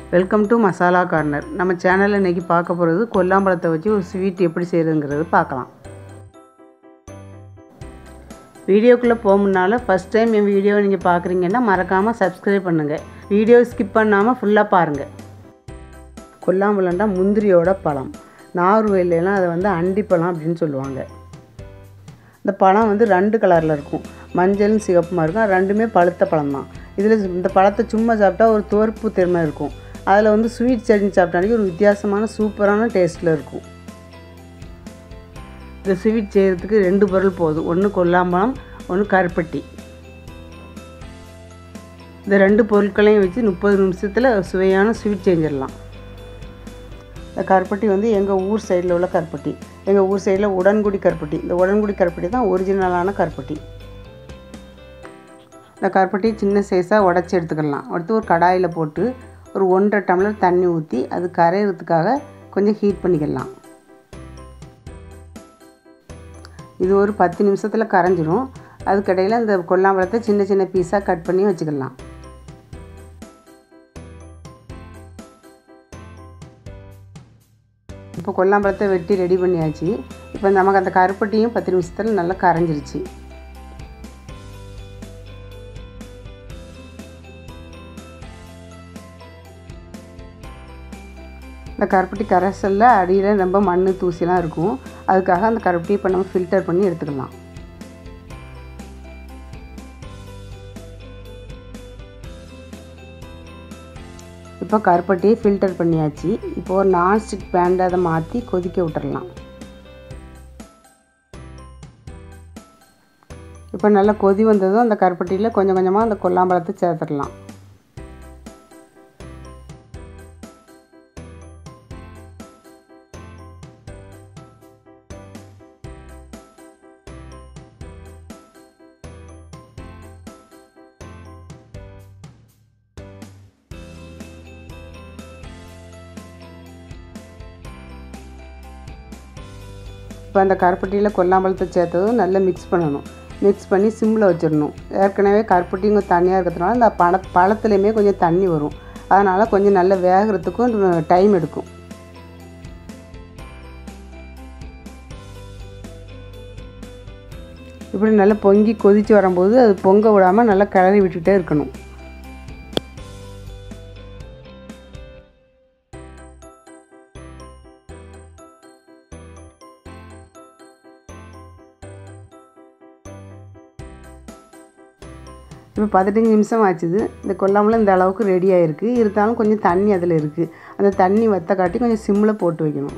welcome to masala corner நம்ம சேனலில் இன்றைக்கி பார்க்க போகிறது கொல்லாம்பழத்தை வச்சு ஒரு ஸ்வீட் எப்படி செய்கிறதுங்கிறது பார்க்கலாம் வீடியோக்குள்ளே போக முன்னால் ஃபஸ்ட் டைம் என் வீடியோவை நீங்கள் பார்க்குறீங்கன்னா மறக்காமல் சப்ஸ்கிரைப் பண்ணுங்கள் வீடியோ ஸ்கிப் பண்ணாமல் ஃபுல்லாக பாருங்கள் கொல்லாம்பழம்டா முந்திரியோட பழம் நார்வேலாம் அதை வந்து அண்டிப்பழம் அப்படின்னு சொல்லுவாங்க இந்த பழம் வந்து ரெண்டு கலரில் இருக்கும் மஞ்சளும் சிவப்புமா இருக்கும் ரெண்டுமே பழுத்த பழம் தான் இதில் இந்த பழத்தை சும்மா சாப்பிட்டா ஒரு துவர்ப்பு திறமை இருக்கும் அதில் வந்து ஸ்வீட் சட்னி சாப்பிட்டாலே ஒரு வித்தியாசமான சூப்பரான டேஸ்ட்டில் இருக்கும் இந்த ஸ்வீட் செய்கிறதுக்கு ரெண்டு பொருள் போதும் ஒன்று கொல்லாம்பழம் ஒன்று கருப்பட்டி இந்த ரெண்டு பொருட்களையும் வச்சு முப்பது நிமிஷத்தில் சுவையான ஸ்வீட் செஞ்சிடலாம் இந்த கருப்பட்டி வந்து எங்கள் ஊர் சைடில் உள்ள கருப்பட்டி எங்கள் ஊர் சைடில் உடன்குடி கருப்பட்டி இந்த உடன்குடி கருப்பட்டி தான் ஒரிஜினலான கருப்பட்டி இந்த கருப்பட்டி சின்ன சைஸாக உடச்சி எடுத்துக்கலாம் அடுத்து ஒரு கடாயில் போட்டு ஒரு ஒன்றரை டம்ளர் தண்ணி ஊற்றி அது கரையிறதுக்காக கொஞ்சம் ஹீட் பண்ணிக்கலாம் இது ஒரு பத்து நிமிஷத்தில் கரைஞ்சிரும் அதுக்கடையில் இந்த கொல்லாம்பழத்தை சின்ன சின்ன பீஸாக கட் பண்ணி வச்சுக்கலாம் இப்போ கொல்லாம்பழத்தை வெட்டி ரெடி பண்ணியாச்சு இப்போ நமக்கு அந்த கருப்பட்டியும் பத்து நிமிஷத்தில் நல்லா கரைஞ்சிருச்சு இந்த கருப்பட்டி கரைசலில் அடியில் ரொம்ப மண் தூசிலாம் இருக்கும் அதுக்காக அந்த கருப்பட்டி இப்போ நம்ம ஃபில்டர் பண்ணி எடுத்துக்கலாம் இப்போ கருப்பட்டியை ஃபில்டர் பண்ணியாச்சு இப்போ ஒரு நான்ஸ்டிக் பேண்ட் அதை மாற்றி கொதிக்க விட்டுறலாம் இப்போ நல்லா கொதி வந்ததும் அந்த கருப்பட்டியில் கொஞ்சம் கொஞ்சமாக அந்த கொல்லாம்பழத்தை சேர்த்துடலாம் இப்போ அந்த கருப்பட்டியில் கொல்லாம்பழத்தை சேர்த்ததும் நல்லா மிக்ஸ் பண்ணணும் மிக்ஸ் பண்ணி சிம்மில் வச்சிடணும் ஏற்கனவே கருப்பட்டி கொஞ்சம் தண்ணியாக இருக்கிறதுனால அந்த பழ பழத்துலேயுமே கொஞ்சம் தண்ணி வரும் அதனால் கொஞ்சம் நல்லா வேகிறதுக்கும் டைம் எடுக்கும் இப்படி நல்லா பொங்கி கொதித்து வரும்போது அது பொங்க விடாமல் நல்லா கிளறி விட்டுகிட்டே இருக்கணும் இப்போ பதினஞ்சு நிமிஷம் ஆச்சுது இந்த கொல்லாமலாம் இந்த அளவுக்கு ரெடி ஆகிருக்கு இருந்தாலும் கொஞ்சம் தண்ணி அதில் இருக்குது அந்த தண்ணி வத்த காட்டி கொஞ்சம் சிம்மில் போட்டு வைக்கணும்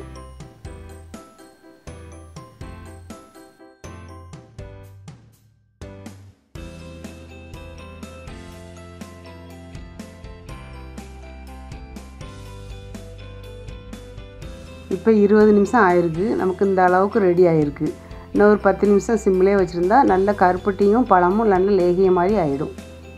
இப்போ இருபது நிமிஷம் ஆயிருக்கு நமக்கு இந்த அளவுக்கு ரெடி ஆகிருக்கு இன்னும் ஒரு பத்து நிமிஷம் சிம்மிலே வச்சுருந்தா நல்ல கருப்பட்டியும் பழமும் நல்ல லேகிய மாதிரி ஆகிடும்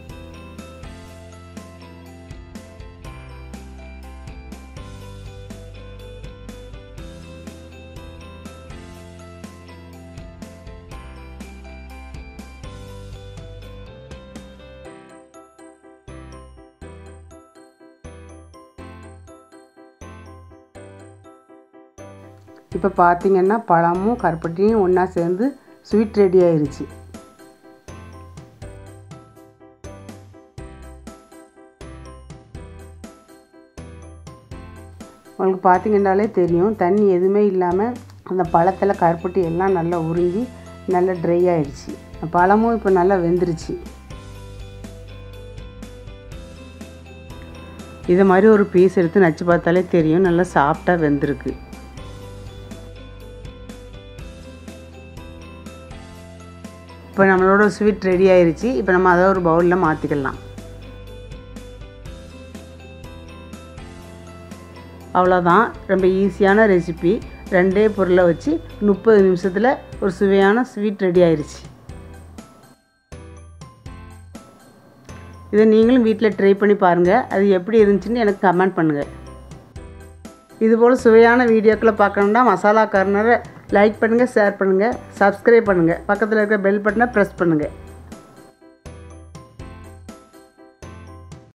இப்போ பார்த்தீங்கன்னா பழமும் கருப்பட்டியும் ஒன்றா சேர்ந்து ஸ்வீட் ரெடி ஆயிருச்சு உங்களுக்கு பார்த்தீங்கன்னாலே தெரியும் தண்ணி எதுவுமே இல்லாமல் அந்த பழத்தில் கருப்பட்டி எல்லாம் நல்லா உறிஞ்சி நல்லா ட்ரை ஆயிடுச்சு பழமும் இப்போ நல்லா வெந்துருச்சு இதை மாதிரி ஒரு பீஸ் எடுத்து நச்சு பார்த்தாலே தெரியும் நல்லா சாஃப்டாக வெந்திருக்கு இப்போ நம்மளோட ஸ்வீட் ரெடி ஆயிடுச்சு இப்போ நம்ம அதை ஒரு பவுலில் மாற்றிக்கலாம் அவ்வளோதான் ரொம்ப ஈஸியான ரெசிபி ரெண்டே பொருளை வச்சு முப்பது நிமிஷத்தில் ஒரு சுவையான ஸ்வீட் ரெடி ஆயிடுச்சு இதை நீங்களும் வீட்டில் ட்ரை பண்ணி பாருங்கள் அது எப்படி இருந்துச்சுன்னு எனக்கு கமெண்ட் பண்ணுங்கள் இதுபோல் சுவையான வீடியோக்களை பார்க்கணுன்னா மசாலா கார்னரை லைக் பண்ணுங்கள் ஷேர் பண்ணுங்கள் சப்ஸ்கிரைப் பண்ணுங்கள் பக்கத்தில் இருக்கிற பெல் பட்டனை ப்ரெஸ் பண்ணுங்கள்